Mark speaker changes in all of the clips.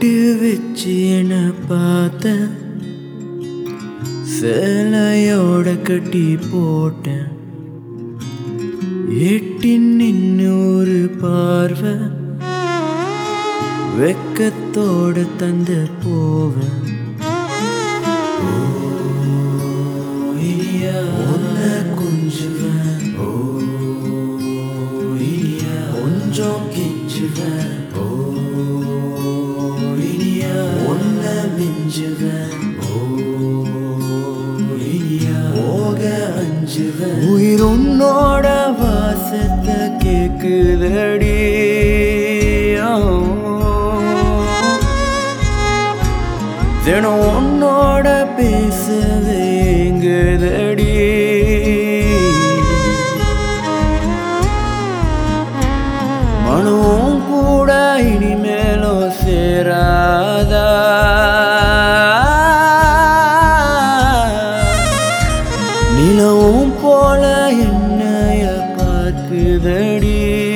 Speaker 1: வச்சு என்ன பார்த்த சேலையோட கட்டி போட்டேன் எட்டி நின்னு ஒரு பார்வை வெக்கத்தோட தந்த போவேன் உன்னை கொஞ்சுவேன் ஓ இனியா கொஞ்சம் கெஞ்சுவேன் ஓ இனியா உன்னை மிஞ்சுவேன் ஓ இனியா போக அஞ்சுவேன் உயிர் உன்னோட வாசத்தை கேக்குதடி ஆ. தினம் உன்னோட பேசவே எங்குதடி மனமும் கூட இனிமேலும் சேராதா நிலவும் போல என்னைய பார்க்குதடி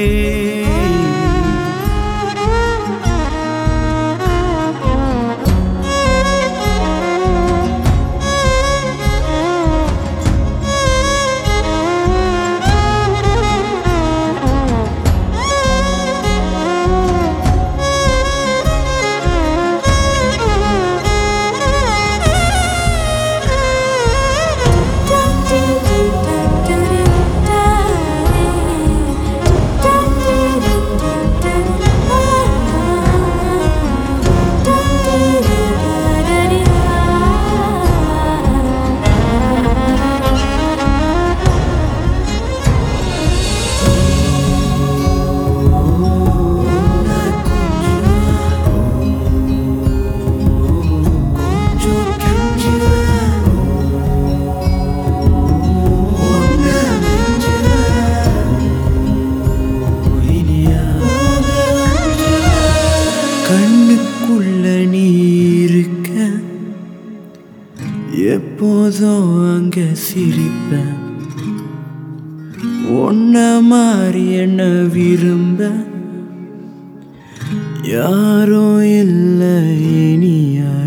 Speaker 1: கண்ணுக்குள்ள நீ இருக்க எப்போதும் அங்க சிரிப்பேன் ஒன்ன மாறி என்ன விரும்ப யாரும் இல்லை இனியா